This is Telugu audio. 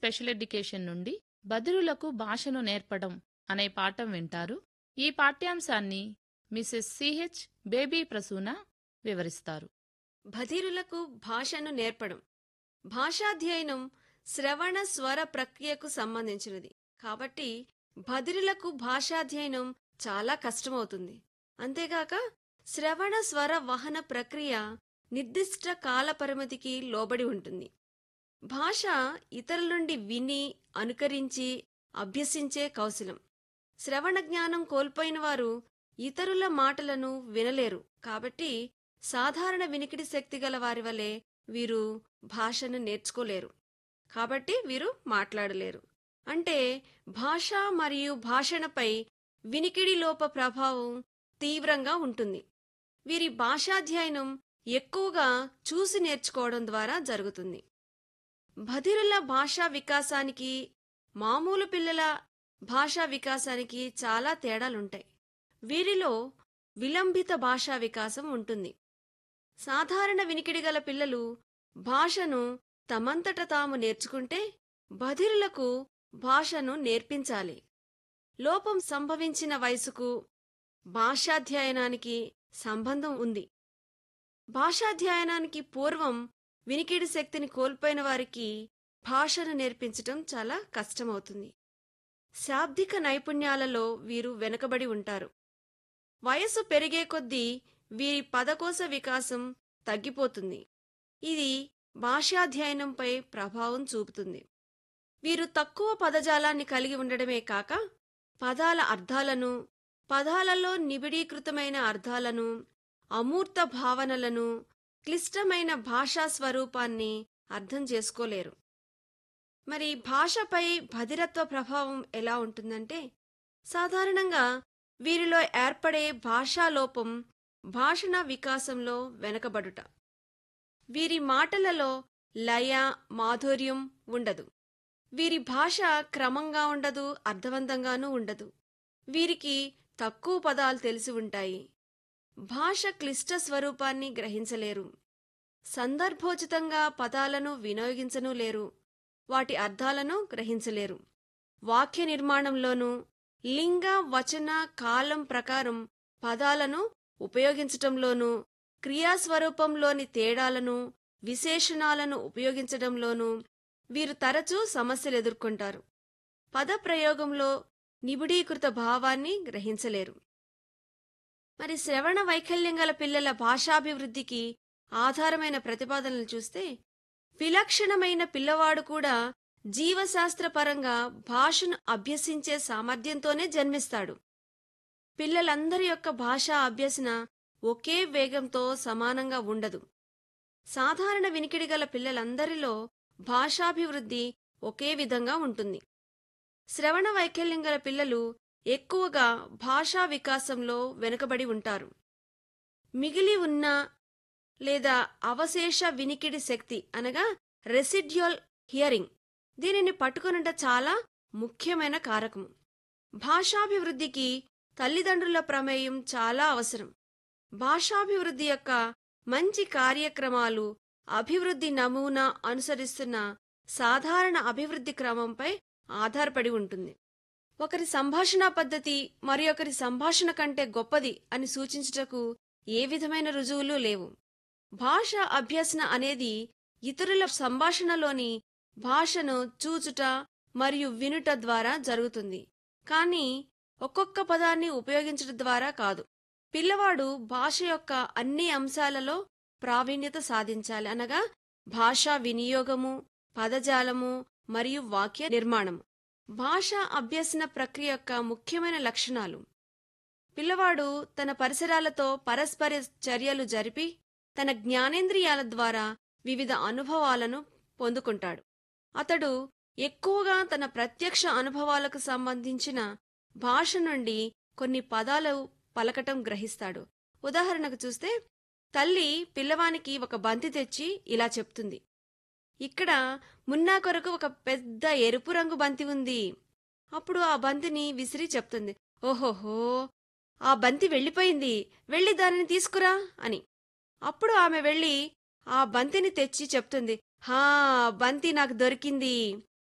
స్పెషల్ ఎడ్యుకేషన్ నుండి బదిరులకు భాషను నేర్పడం అనే పాఠం వింటారు ఈ పాఠ్యాంశాన్ని మిసెస్ సిహెచ్ బేబీ ప్రసూన వివరిస్తారు బధిరులకు భాషను నేర్పడం భాషాధ్యయనం శ్రవణ స్వర ప్రక్రియకు సంబంధించినది కాబట్టి బధిరులకు భాషాధ్యయనం చాలా కష్టమవుతుంది అంతేగాక శ్రవణ స్వర వహన ప్రక్రియ నిర్దిష్ట కాల పరిమితికి లోబడి ఉంటుంది భాష ఇతరుల నుండి విని అనుకరించి అభ్యసించే కౌశలం శ్రవణ జ్ఞానం కోల్పోయిన వారు ఇతరుల మాటలను వినలేరు కాబట్టి సాధారణ వినికిడి శక్తి గల వారి వలె వీరు భాషను నేర్చుకోలేరు కాబట్టి వీరు మాట్లాడలేరు అంటే భాష మరియు భాషణపై వినికిడి లోప ప్రభావం తీవ్రంగా ఉంటుంది వీరి భాషాధ్యయనం ఎక్కువగా చూసి నేర్చుకోవడం ద్వారా జరుగుతుంది బధిరుల భాషా వికాసానికి మామూలు పిల్లల భాషా వికాసానికి చాలా తేడాలుంటాయి వీరిలో విలంబిత భాషా వికాసం ఉంటుంది సాధారణ వినికిడి గల పిల్లలు భాషను తమంతట తాము నేర్చుకుంటే బధిరులకు భాషను నేర్పించాలి లోపం సంభవించిన వయసుకు భాషాధ్యయనానికి సంబంధం ఉంది భాషాధ్యయనానికి పూర్వం వినికిడి శక్తిని కోల్పోయిన వారికి భాషను నేర్పించటం చాలా కష్టమవుతుంది శాబ్దిక నైపుణ్యాలలో వీరు వెనుకబడి ఉంటారు వయసు పెరిగే కొద్దీ వీరి పదకోశ వికాసం తగ్గిపోతుంది ఇది భాషాధ్యయనంపై ప్రభావం చూపుతుంది వీరు తక్కువ పదజాలాన్ని కలిగి ఉండడమే కాక పదాల అర్థాలను పదాలలో నిబిడీకృతమైన అర్థాలను అమూర్త భావనలను క్లిష్టమైన భాషా స్వరూపాన్ని అర్థం చేసుకోలేరు మరి భాషపై భదిరత్వ ప్రభావం ఎలా ఉంటుందంటే సాధారణంగా వీరిలో ఏర్పడే భాషాలోపం భాషణ వికాసంలో వెనకబడుట వీరి మాటలలో లయ మాధుర్యం ఉండదు వీరి భాష క్రమంగా ఉండదు అర్థవంతంగానూ ఉండదు వీరికి తక్కువ పదాలు తెలిసి ఉంటాయి భాష క్లిష్ట స్వరూపాన్ని గ్రహించలేరు సందర్భోచితంగా పదాలను వినియోగించనూ లేరు వాటి అర్థాలను గ్రహించలేరు వాక్య నిర్మాణంలోనూ లింగ వచన కాలం ప్రకారం పదాలను ఉపయోగించటంలోనూ క్రియాస్వరూపంలోని తేడాలను విశేషణాలను ఉపయోగించడంలోనూ వీరు తరచూ సమస్యలు ఎదుర్కొంటారు పదప్రయోగంలో నిబిడీకృత భావాన్ని గ్రహించలేరు మరి శ్రవణ వైకల్యం గల పిల్లల భాషాభివృద్ధికి ఆధారమైన ప్రతిపాదనలు చూస్తే విలక్షణమైన పిల్లవాడు కూడా జీవశాస్త్రపరంగా భాషను అభ్యసించే సామర్థ్యంతోనే జన్మిస్తాడు పిల్లలందరి యొక్క భాషా అభ్యసన ఒకే వేగంతో సమానంగా ఉండదు సాధారణ వినికిడి గల పిల్లలందరిలో భాషాభివృద్ధి ఒకే విధంగా ఉంటుంది శ్రవణ వైకల్యం గల పిల్లలు ఎక్కువగా భాషా వికాసంలో వెనుకబడి ఉంటారు మిగిలి ఉన్న లేదా అవశేష వినికిడి శక్తి అనగా రెసిడ్యువల్ హియరింగ్ దీనిని పట్టుకొనుట చాలా ముఖ్యమైన కారకము భాషాభివృద్ధికి తల్లిదండ్రుల ప్రమేయం చాలా అవసరం భాషాభివృద్ధి యొక్క మంచి కార్యక్రమాలు అభివృద్ధి నమూనా అనుసరిస్తున్న సాధారణ అభివృద్ధి క్రమంపై ఆధారపడి ఉంటుంది ఒకరి సంభాషణ పద్ధతి మరి ఒకరి సంభాషణ కంటే గొప్పది అని సూచించుటకు ఏ విధమైన రుజువులు లేవు భాష అభ్యసన అనేది ఇతరుల సంభాషణలోని భాషను చూచుట మరియు వినుట ద్వారా జరుగుతుంది కానీ ఒక్కొక్క పదాన్ని ఉపయోగించడం ద్వారా కాదు పిల్లవాడు భాష యొక్క అన్ని అంశాలలో ప్రావీణ్యత సాధించాలి అనగా భాషా వినియోగము పదజాలము మరియు వాక్య నిర్మాణము భాష అభ్యసన ప్రక్రియ యొక్క ముఖ్యమైన లక్షణాలు పిల్లవాడు తన పరిసరాలతో పరస్పర చర్యలు జరిపి తన జ్ఞానేంద్రియాల ద్వారా వివిధ అనుభవాలను పొందుకుంటాడు అతడు ఎక్కువగా తన ప్రత్యక్ష అనుభవాలకు సంబంధించిన భాష నుండి కొన్ని పదాలు పలకటం గ్రహిస్తాడు ఉదాహరణకు చూస్తే తల్లి పిల్లవానికి ఒక బంతి తెచ్చి ఇలా చెప్తుంది ఇక్కడ మున్నా కొరకు ఒక పెద్ద ఎరుపు రంగు బంతి ఉంది అప్పుడు ఆ బంతిని విసిరి చెప్తుంది ఓహోహో ఆ బంతి వెళ్ళిపోయింది వెళ్ళి దానిని తీసుకురా అని అప్పుడు ఆమె వెళ్ళి ఆ బంతిని తెచ్చి చెప్తుంది హా బంతి నాకు దొరికింది